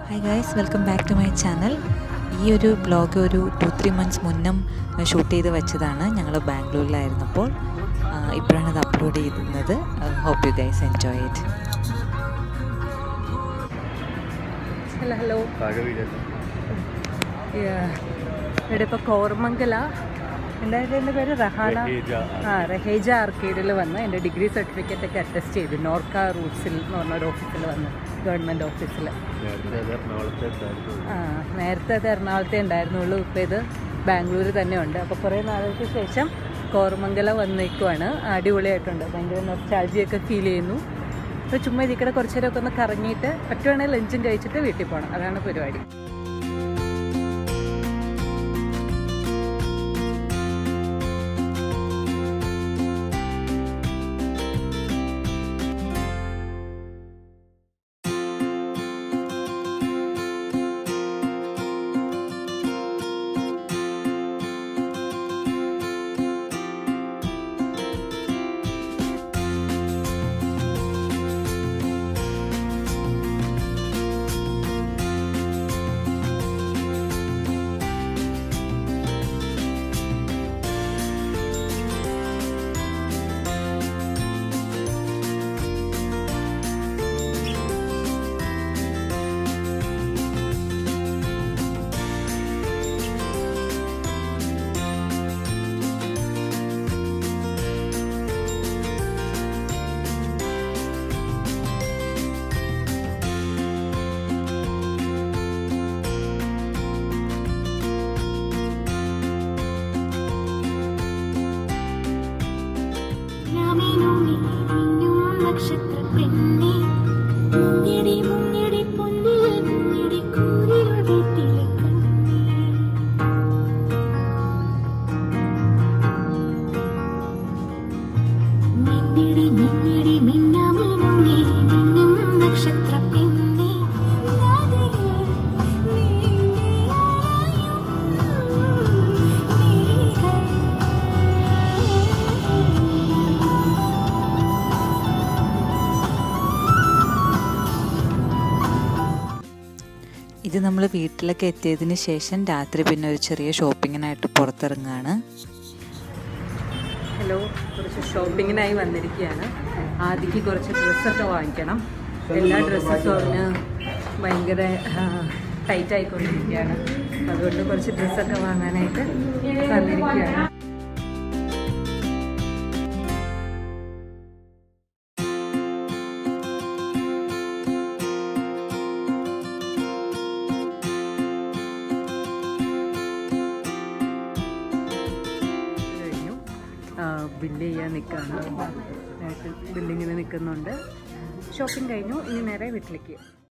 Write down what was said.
hi guys welcome back to my channel ഈ ഒരു blog ഒരു ടു ത്രീ മന്ത്സ് മുന്നം ഷൂട്ട് ചെയ്ത് വെച്ചതാണ് ഞങ്ങൾ ബാംഗ്ലൂരിലായിരുന്നപ്പോൾ ഇപ്പോഴാണ് ഇത് അപ്ലോഡ് ചെയ്യുന്നത് hope you guys enjoy it hello hello താഴെ വീടല്ല ഇവിടെ ഇപ്പോൾ കോർമംഗല എന്തായാലും എൻ്റെ പേര് റഹാന റഹേജ ആ റഹേജ ആർക്കേഡിൽ വന്ന് എൻ്റെ ഡിഗ്രി സർട്ടിഫിക്കറ്റ് ഒക്കെ അറ്റസ്റ്റ് ചെയ്തു നോർക്ക റൂട്ട്സിൽ എന്ന് പറഞ്ഞ ഒരു ഓഫീസിൽ വന്ന് ഗവൺമെൻറ് ഓഫീസിൽ നേരത്തെ അത് എറണാകുളത്തെ ഉണ്ടായിരുന്നു ആ നേരത്തെ അത് എറണാകുളത്തെ ഉണ്ടായിരുന്നുള്ളൂ ഇപ്പോൾ ഇത് ബാംഗ്ലൂർ തന്നെ ഉണ്ട് അപ്പോൾ കുറേ നാളുകൾക്ക് ശേഷം കോർമംഗല വന്നേക്കുവാണ് അടിപൊളിയായിട്ടുണ്ട് ഭയങ്കര നൊസ്റ്റാൾജിയൊക്കെ ഫീൽ ചെയ്യുന്നു അപ്പോൾ ചുമ്മാ ഇതിക്കടെ കുറച്ച് നേരമൊക്കെ ഒന്ന് കറങ്ങിയിട്ട് പറ്റുവാണെങ്കിൽ ലഞ്ചും കഴിച്ചിട്ട് വീട്ടിൽ പോകണം അതാണ് പരിപാടി നക്ഷത്ര പെണ്ണെ മുങ്ങിടി മുങ്ങിടി പൊന്നിൽ മുങ്ങിടി കൂരിരുൾ വീട്ടിലെ കണ്ണേ മിന്നിടി മിന്നിടി മിന്നാമിനുങ്ങി മിന്നും നക്ഷത്ര പെണ്ണെ നദിയിൽ നീന്തിയായും നീകൾ ഇത് നമ്മൾ വീട്ടിലൊക്കെ എത്തിയതിന് ശേഷം രാത്രി പിന്നെ ഒരു ചെറിയ ഷോപ്പിങ്ങിനായിട്ട് പുറത്തിറങ്ങുകയാണ് ഹലോ കുറച്ച് ഷോപ്പിങ്ങിനായി വന്നിരിക്കുകയാണ് ആദ്യക്ക് കുറച്ച് ഡ്രസ്സൊക്കെ വാങ്ങിക്കണം എല്ലാ ഡ്രസ്സസും അവന് ഭയങ്കര ടൈറ്റ് ആയിക്കൊണ്ടിരിക്കുകയാണ് അതുകൊണ്ട് കുറച്ച് ഡ്രസ്സൊക്കെ വാങ്ങാനായിട്ട് വന്നിരിക്കുകയാണ് കഴിഞ്ഞു ബില്ല് ചെയ്യാൻ നിൽക്കുകയാണ് ബില്ലിങ്ങിന് നിൽക്കുന്നുണ്ട് ഷോപ്പിംഗ് കഴിഞ്ഞു ഇനി നേരെ വീട്ടിലേക്ക്